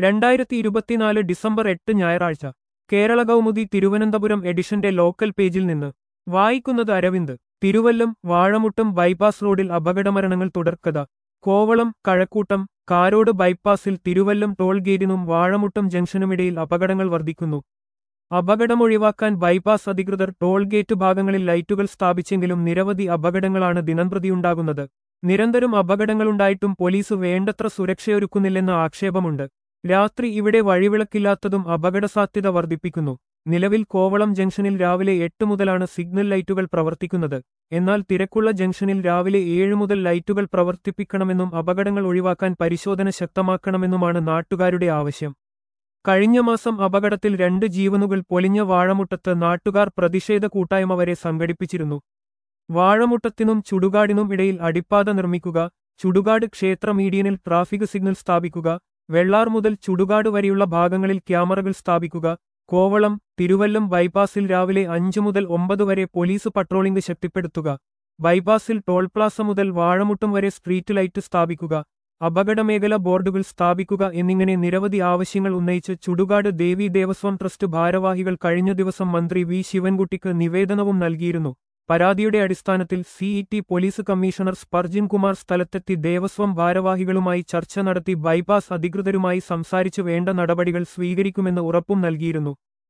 രണ്ടായിരത്തി ഇരുപത്തിനാല് ഡിസംബർ എട്ട് ഞായറാഴ്ച കേരള കൗമുദി തിരുവനന്തപുരം എഡിഷന്റെ ലോക്കൽ പേജിൽ നിന്ന് വായിക്കുന്നത് അരവിന്ദ് തിരുവല്ലം വാഴമുട്ടം ബൈപ്പാസ് റോഡിൽ അപകടമരണങ്ങൾ തുടർക്കഥ കോവളം കഴക്കൂട്ടം കാരോട് ബൈപ്പാസിൽ തിരുവല്ലം ടോൾ ഗേറ്റിനും വാഴമുട്ടം ജംഗ്ഷനുമിടയിൽ അപകടങ്ങൾ വർദ്ധിക്കുന്നു അപകടമൊഴിവാക്കാൻ ബൈപ്പാസ് അധികൃതർ ടോൾ ഗേറ്റ് ഭാഗങ്ങളിൽ ലൈറ്റുകൾ സ്ഥാപിച്ചെങ്കിലും നിരവധി അപകടങ്ങളാണ് ദിനംപ്രതിയുണ്ടാകുന്നത് നിരന്തരം അപകടങ്ങളുണ്ടായിട്ടും പോലീസ് വേണ്ടത്ര സുരക്ഷയൊരുക്കുന്നില്ലെന്ന ആക്ഷേപമുണ്ട് രാത്രി ഇവിടെ വഴിവിളക്കില്ലാത്തതും അപകടസാധ്യത വർദ്ധിപ്പിക്കുന്നു നിലവിൽ കോവളം ജംഗ്ഷനിൽ രാവിലെ എട്ട് മുതലാണ് സിഗ്നൽ ലൈറ്റുകൾ പ്രവർത്തിക്കുന്നത് എന്നാൽ തിരക്കുള്ള ജംഗ്ഷനിൽ രാവിലെ ഏഴ് മുതൽ ലൈറ്റുകൾ പ്രവർത്തിപ്പിക്കണമെന്നും അപകടങ്ങൾ ഒഴിവാക്കാൻ പരിശോധന ശക്തമാക്കണമെന്നുമാണ് നാട്ടുകാരുടെ ആവശ്യം കഴിഞ്ഞ മാസം അപകടത്തിൽ രണ്ട് ജീവനുകൾ പൊലിഞ്ഞ വാഴമുട്ടത്ത് നാട്ടുകാർ പ്രതിഷേധ കൂട്ടായ്മ വരെ സംഘടിപ്പിച്ചിരുന്നു വാഴമുട്ടത്തിനും ചുടുകാടിനും ഇടയിൽ അടിപ്പാത നിർമ്മിക്കുക ചുടുകാട് ക്ഷേത്ര മീഡിയനിൽ ട്രാഫിക് സിഗ്നൽ സ്ഥാപിക്കുക വെള്ളാർ മുതൽ ചുടുകാട് വരെയുള്ള ഭാഗങ്ങളിൽ ക്യാമറകൾ സ്ഥാപിക്കുക കോവളം തിരുവല്ലം ബൈപ്പാസിൽ രാവിലെ അഞ്ചു മുതൽ ഒമ്പത് വരെ പോലീസ് പട്രോളിംഗ് ശക്തിപ്പെടുത്തുക ബൈപ്പാസിൽ ടോൾ പ്ലാസ മുതൽ വാഴമുട്ടം വരെ സ്ട്രീറ്റ് ലൈറ്റ് സ്ഥാപിക്കുക അപകടമേഖല ബോർഡുകൾ സ്ഥാപിക്കുക എന്നിങ്ങനെ നിരവധി ആവശ്യങ്ങൾ ഉന്നയിച്ച് ചുടുകാട് ദേവി ദേവസ്വം ട്രസ്റ്റ് ഭാരവാഹികൾ കഴിഞ്ഞ ദിവസം മന്ത്രി വി ശിവൻകുട്ടിക്ക് നിവേദനവും നൽകിയിരുന്നു പരാതിയുടെ അടിസ്ഥാനത്തിൽ CET police commissioner Spurgeon Kumar സ്ഥലത്തെത്തി ദേവസ്വം ഭാരവാഹികളുമായി ചർച്ച നടത്തി ബൈപ്പാസ് അധികൃതരുമായി സംസാരിച്ചു വേണ്ട നടപടികൾ സ്വീകരിക്കുമെന്ന് ഉറപ്പും നൽകിയിരുന്നു